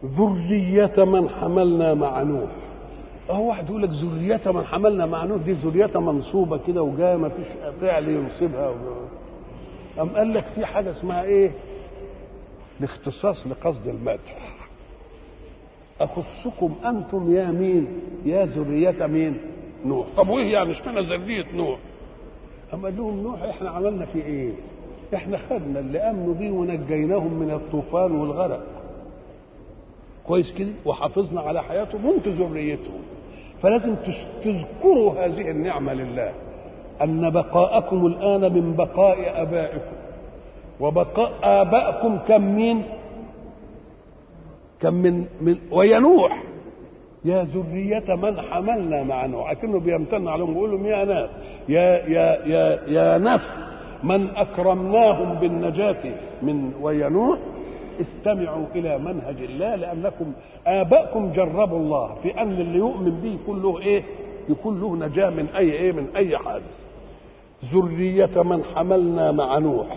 ذرية من حملنا مع نوح اهو واحد يقول لك ذرية من حملنا مع نوح دي ذرية منصوبة كده وجاية ما فيش فعل ينصبها أم قال لك في حاجة اسمها ايه الاختصاص لقصد المدح أخصكم أنتم يا مين يا ذرية مين نوح طب وإيه يعني اشمعنى ذرية نوح أم قال لهم نوح إحنا عملنا في إيه إحنا خدنا اللي آمنوا بيه ونجيناهم من الطوفان والغرق كويس كده وحافظنا على حياتهم وانتم ذريتهم فلازم تذكروا هذه النعمة لله أن بقاءكم الآن من بقاء آبائكم وبقاء آبائكم كم مين كم من, من وينوح يا ذرية من حملنا مع نوح لكنه بيمتن عليهم بيقول لهم يا ناس يا يا يا يا ناس من أكرمناهم بالنجاة من وينوح استمعوا إلى منهج الله لأنكم آباءكم جربوا الله في أن اللي يؤمن به يكون له إيه؟ يكون له نجاة من أي إيه؟ من أي حادث ذرية من حملنا مع نوح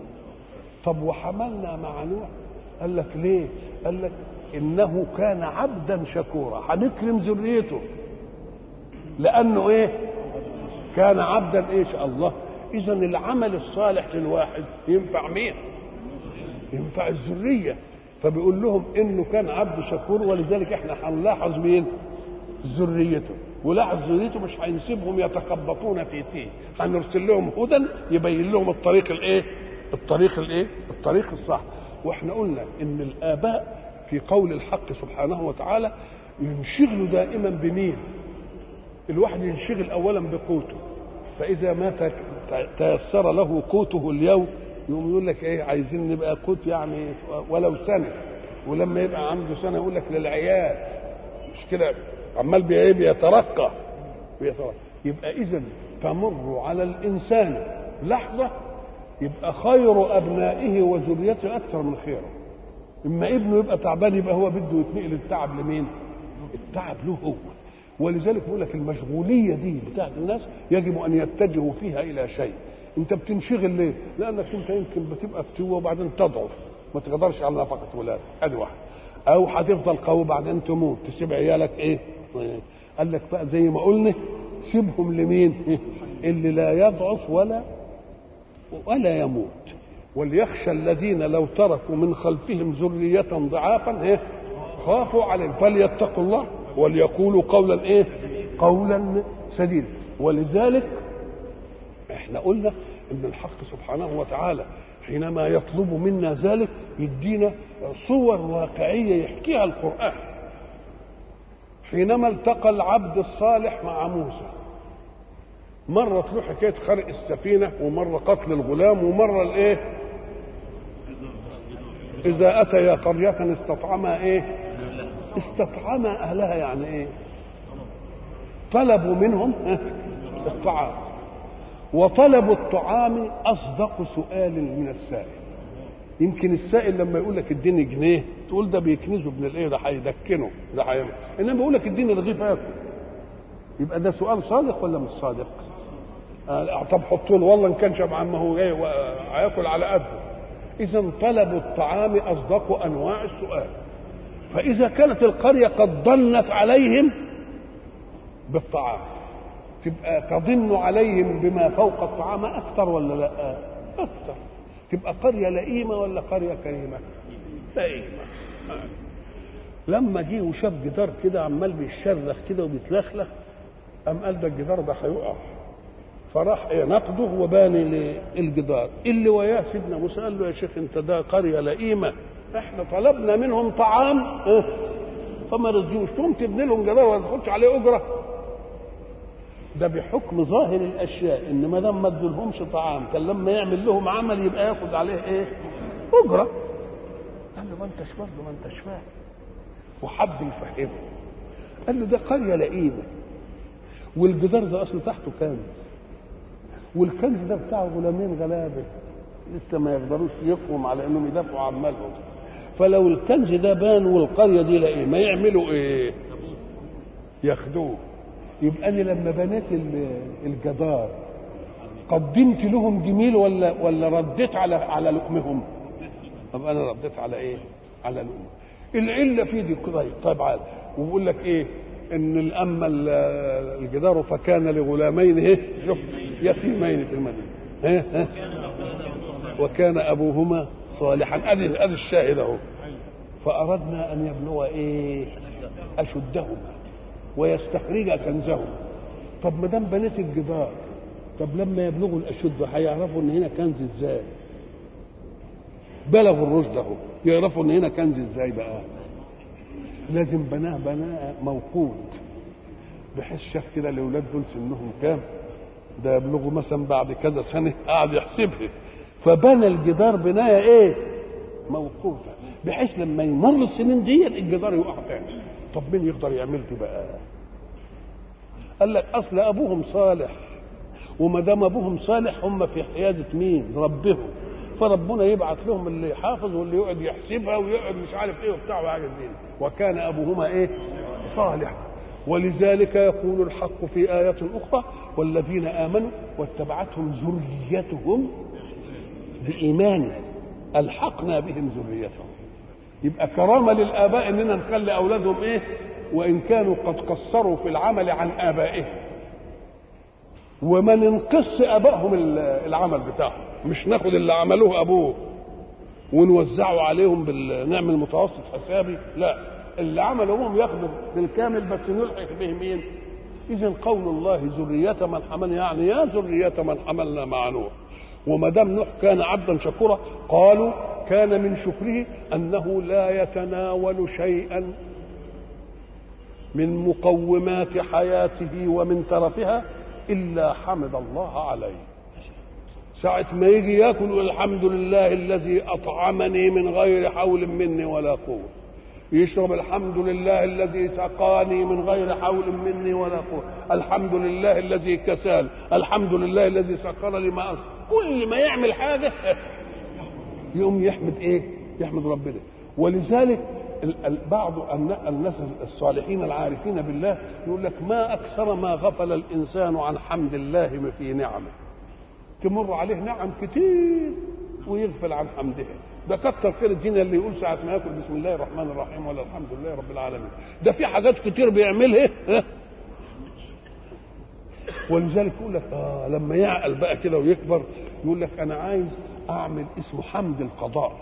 طب وحملنا مع نوح قال لك ليه قال لك انه كان عبدا شكورا هنكرم ذريته لانه ايه كان عبدا ايش الله اذا العمل الصالح للواحد ينفع مين ينفع الذريه فبيقول لهم انه كان عبد شكور ولذلك احنا هنلاحظ مين ذريته ولاحظ ذريته مش هينسبهم يتخبطون في تيه هنرسل لهم هدى يبين لهم الطريق الايه الطريق الايه الطريق الصح واحنا قلنا ان الاباء في قول الحق سبحانه وتعالى ينشغلوا دائما بمين الواحد ينشغل اولا بقوته فاذا ما تيسر له قوته اليوم يقوم يقول لك ايه عايزين نبقى قوت يعني ولو سنه ولما يبقى عنده سنه يقول لك للعيال مش كده عمال بيترقى بيترقى يبقى اذا تمر على الانسان لحظه يبقى خير ابنائه وذريته اكثر من خيره اما ابنه يبقى تعبان يبقى هو بده يتنقل التعب لمين التعب له هو ولذلك بيقول لك المشغوليه دي بتاعت الناس يجب ان يتجهوا فيها الى شيء انت بتنشغل ليه لانك انت يمكن بتبقى فتوه وبعدين تضعف ما تقدرش على نفقه ولادك ادي واحد او هتفضل قوي بعدين تموت تسيب عيالك ايه قال لك بقى زي ما قلنا سيبهم لمين اللي لا يضعف ولا ولا يموت وليخشى الذين لو تركوا من خلفهم ذرية ضعافا ايه خافوا عليهم فليتقوا الله وليقولوا قولا ايه قولا سديدا ولذلك احنا قلنا ان الحق سبحانه وتعالى حينما يطلب منا ذلك يدينا صور واقعيه يحكيها القران حينما التقى العبد الصالح مع موسى مرة له حكاية خرق السفينة ومرة قتل الغلام ومرة الايه إذا أتيا قرية استطعما ايه استطعما أهلها يعني ايه طلبوا منهم الطعام وطلب الطعام أصدق سؤال من السائل يمكن السائل لما يقول لك اديني جنيه تقول ده بيكنزه ابن الايه ده هيدكنه ده هيعمل انما يقول لك اديني رغيف اكل يبقى ده سؤال صادق ولا مش صادق؟ آه طب حطوا له والله ان كان شبعان ما هو ايه هياكل على قده اذا طلب الطعام اصدق انواع السؤال فاذا كانت القريه قد ضنت عليهم بالطعام تبقى تضن عليهم بما فوق الطعام اكثر ولا لا اكثر تبقى قريه لئيمه ولا قريه كريمه لئيمه لما جه وشاف جدار كده عمال بيشرخ كده وبيتلخلخ قام قال ده الجدار ده هيقع فراح ايه نقده وباني للجدار اللي وياه سيدنا موسى قال له يا شيخ انت ده قريه لئيمه احنا طلبنا منهم طعام اه فما رضيوش تقوم تبني لهم جدار ولا تاخدش عليه اجره ده بحكم ظاهر الاشياء ان ما دام ما ادولهمش طعام كان لما يعمل لهم عمل يبقى ياخد عليه ايه؟ اجره قال له ما انتش برضه ما انتش فاهم وحب يفهمه قال له ده قريه لئيمه والجدار ده اصله تحته كنز والكنز ده بتاع غلامين غلابه لسه ما يقدروش يقوم على انهم يدافعوا عن مالهم فلو الكنز ده بان والقريه دي لئيمه يعملوا ايه؟ ياخدوه يبقى انا لما بنيت الجدار قدمت لهم جميل ولا ولا رديت على على لقمهم؟ طب انا رديت على ايه؟ على لقمه العله في دي طيب طبعا وبيقول لك ايه ان اما الجدار فكان لغلامين ايه شوف يتيمين في المدينه ها ها وكان ابوهما صالحا ادي ادي الشاهد اهو فاردنا ان يبلغ ايه اشدهما ويستخرج كنزهما طب ما دام بنيت الجدار طب لما يبلغوا الاشد هيعرفوا ان هنا كنز ازاي بلغوا الرشد اهو يعرفوا ان هنا كنز ازاي بقى لازم بناه بناء موقود بحيث شاف كده الاولاد دول سنهم كام ده يبلغوا مثلا بعد كذا سنه قعد يحسبها فبنى الجدار بنايه ايه موقوته بحيث لما يمر السنين دي الجدار يقع تاني طب مين يقدر يعمل دي بقى قال لك اصل ابوهم صالح وما دام ابوهم صالح هم في حيازه مين ربهم فربنا يبعث لهم اللي يحافظ واللي يقعد يحسبها ويقعد مش عارف ايه وبتاع وحاجه زي وكان ابوهما ايه صالح ولذلك يقول الحق في آية أخرى والذين آمنوا واتبعتهم ذريتهم بإيمان ألحقنا بهم ذريتهم يبقى كرامة للآباء إننا نخلي أولادهم إيه وإن كانوا قد قصروا في العمل عن آبائهم وما ننقص آبائهم العمل بتاعهم مش ناخد اللي عملوه أبوه ونوزعه عليهم نعمل متوسط حسابي لا اللي عملوا هم ياخدوا بالكامل بس نلحق به مين اذا قول الله ذرية من حملنا يعني يا ذرية من حملنا مع نوح وما دام نوح كان عبدا شكورا قالوا كان من شكره انه لا يتناول شيئا من مقومات حياته ومن ترفها الا حمد الله عليه ساعة ما يجي ياكل الحمد لله الذي أطعمني من غير حول مني ولا قوة يشرب الحمد لله الذي سقاني من غير حول مني ولا قوة الحمد لله الذي كسال الحمد لله الذي سخر لي ما أصل كل ما يعمل حاجة يقوم يحمد ايه يحمد ربنا ولذلك بعض الناس الصالحين العارفين بالله يقول لك ما أكثر ما غفل الإنسان عن حمد الله في نعمه تمر عليه نعم كتير ويغفل عن حمدها ده كتر خير الدين اللي يقول ساعة ما ياكل بسم الله الرحمن الرحيم ولا الحمد لله رب العالمين ده في حاجات كتير بيعملها ها ولذلك يقول لك آه لما يعقل بقى كده ويكبر يقول لك أنا عايز أعمل اسمه حمد القضاء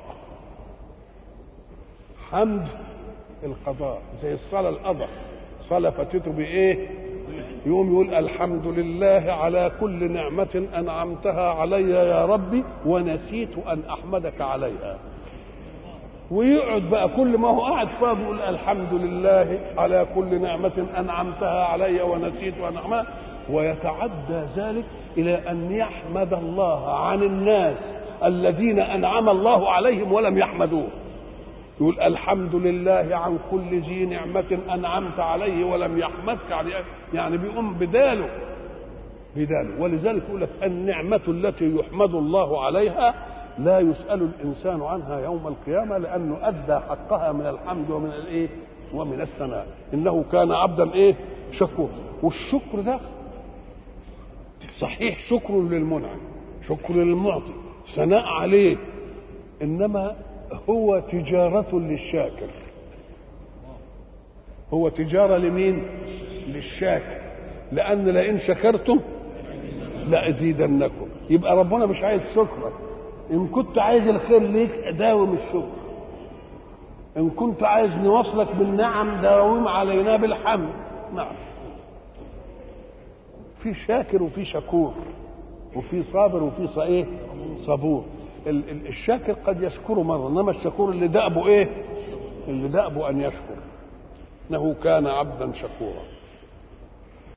حمد القضاء زي الصلاة القضاء صلاة فاتته بإيه؟ يقوم يقول الحمد لله على كل نعمة أنعمتها علي يا ربي ونسيت أن أحمدك عليها ويقعد بقى كل ما هو قاعد فيها بيقول الحمد لله على كل نعمة أنعمتها علي ونسيت أن أحمدها ويتعدى ذلك إلى أن يحمد الله عن الناس الذين أنعم الله عليهم ولم يحمدوه يقول الحمد لله عن كل ذي نعمة أنعمت عليه ولم يحمدك عليه يعني بيقوم بداله بداله ولذلك يقول لك النعمة التي يحمد الله عليها لا يسأل الإنسان عنها يوم القيامة لأنه أدى حقها من الحمد ومن الإيه ومن الثناء إنه كان عبدا إيه شكور والشكر ده صحيح شكر للمنعم شكر للمعطي ثناء عليه إنما هو تجارة للشاكر هو تجارة لمين للشاكر لأن لئن شكرتم لأزيدنكم يبقى ربنا مش عايز شكرك إن كنت عايز الخير ليك داوم الشكر إن كنت عايز نوصلك بالنعم داوم علينا بالحمد نعم في شاكر وفي شكور وفي صابر وفي ايه صبور الشاكر قد يشكر مرة إنما الشكور اللي دأبه إيه اللي دأبه أن يشكر إنه كان عبدا شكورا